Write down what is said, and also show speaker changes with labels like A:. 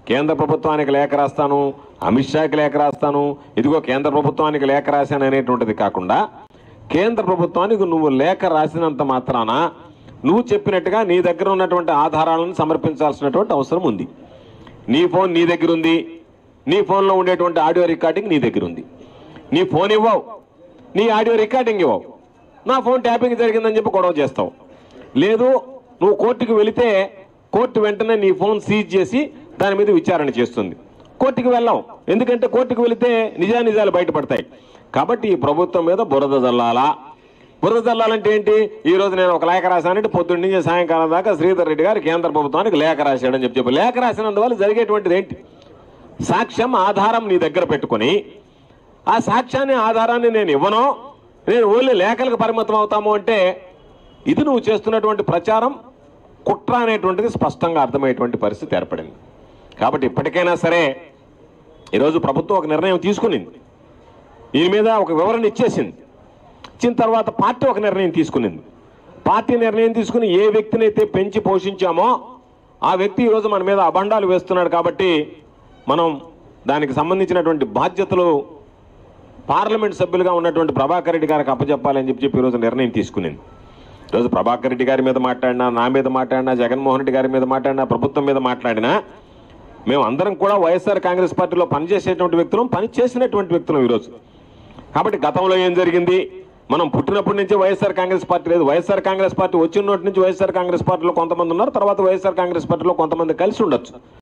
A: కేంద్ర ప్రభుత్వానికి లేఖ రాస్తాను అమిత్ షాకి లేఖ రాస్తాను ఇదిగో కేంద్ర ప్రభుత్వానికి లేఖ రాశాను అనేటువంటిది కాకుండా కేంద్ర ప్రభుత్వానికి నువ్వు లేఖ రాసినంత మాత్రాన నువ్వు చెప్పినట్టుగా నీ దగ్గర ఉన్నటువంటి ఆధారాలను సమర్పించాల్సినటువంటి అవసరం ఉంది నీ ఫోన్ నీ దగ్గర ఉంది నీ ఫోన్లో ఉండేటువంటి ఆడియో రికార్డింగ్ నీ దగ్గర ఉంది నీ ఫోన్ ఇవ్వవు నీ ఆడియో రికార్డింగ్ ఇవ్వవు నా ఫోన్ ట్యాపింగ్ జరిగిందని చెప్పి గొడవ చేస్తావు లేదు నువ్వు కోర్టుకు వెళితే కోర్టు వెంటనే నీ ఫోన్ సీజ్ చేసి దాని మీద విచారణ చేస్తుంది కోర్టుకు వెళ్ళాం ఎందుకంటే కోర్టుకు వెళితే నిజానిజాలు బయటపడతాయి కాబట్టి ఈ ప్రభుత్వం మీద బురద జల్లాలా బురద జల్లాలంటే ఏంటి ఈ రోజు నేను ఒక లేఖ రాశానంటే పొద్దున్న నుంచి సాయంకాలం దాకా శ్రీధర్ రెడ్డి గారు కేంద్ర ప్రభుత్వానికి లేఖ రాశాడని చెప్పి చెప్పి లేఖ రాసినందువల్ల జరిగేటువంటిది ఏంటి సాక్ష్యం ఆధారం నీ దగ్గర పెట్టుకొని ఆ సాక్ష్యాన్ని ఆధారాన్ని నేను ఇవ్వను నేను ఓన్లీ లేఖలకు పరిమితం అవుతాము అంటే ఇది నువ్వు చేస్తున్నటువంటి ప్రచారం కుట్ర అనేటువంటిది స్పష్టంగా అర్థమయ్యేటువంటి పరిస్థితి ఏర్పడింది కాబట్టి ఇప్పటికైనా సరే ఈరోజు ప్రభుత్వం ఒక నిర్ణయం తీసుకునింది దీని మీద ఒక వివరణ ఇచ్చేసింది ఇచ్చిన తర్వాత పార్టీ ఒక నిర్ణయం తీసుకునింది పార్టీ నిర్ణయం తీసుకుని ఏ వ్యక్తిని అయితే పెంచి పోషించామో ఆ వ్యక్తి ఈరోజు మన మీద అబండాలు వేస్తున్నాడు కాబట్టి మనం దానికి సంబంధించినటువంటి బాధ్యతలు పార్లమెంట్ సభ్యులుగా ఉన్నటువంటి ప్రభాకర్ రెడ్డి గారికి అప్పచెప్పాలని చెప్పి చెప్పి ఈరోజు నిర్ణయం తీసుకునింది ఈరోజు ప్రభాకర్ రెడ్డి గారి మీద మాట్లాడినా నా మీద మాట్లాడినా జగన్మోహన్ రెడ్డి గారి మీద మాట్లాడినా ప్రభుత్వం మీద మాట్లాడినా మేము అందరం కూడా వైఎస్ఆర్ కాంగ్రెస్ పార్టీలో పనిచేసేటువంటి వ్యక్తులం పని చేసినటువంటి వ్యక్తులం ఈరోజు కాబట్టి గతంలో ఏం జరిగింది మనం పుట్టినప్పటి నుంచి వైఎస్ఆర్ కాంగ్రెస్ పార్టీ లేదు వైఎస్ఆర్ కాంగ్రెస్ పార్టీ వచ్చిన నోటి నుంచి వైఎస్ఆర్ కాంగ్రెస్ పార్టీలో కొంతమంది ఉన్నారు తర్వాత వైఎస్ఆర్ కాంగ్రెస్ పార్టీలో కొంతమంది కలిసి ఉండొచ్చు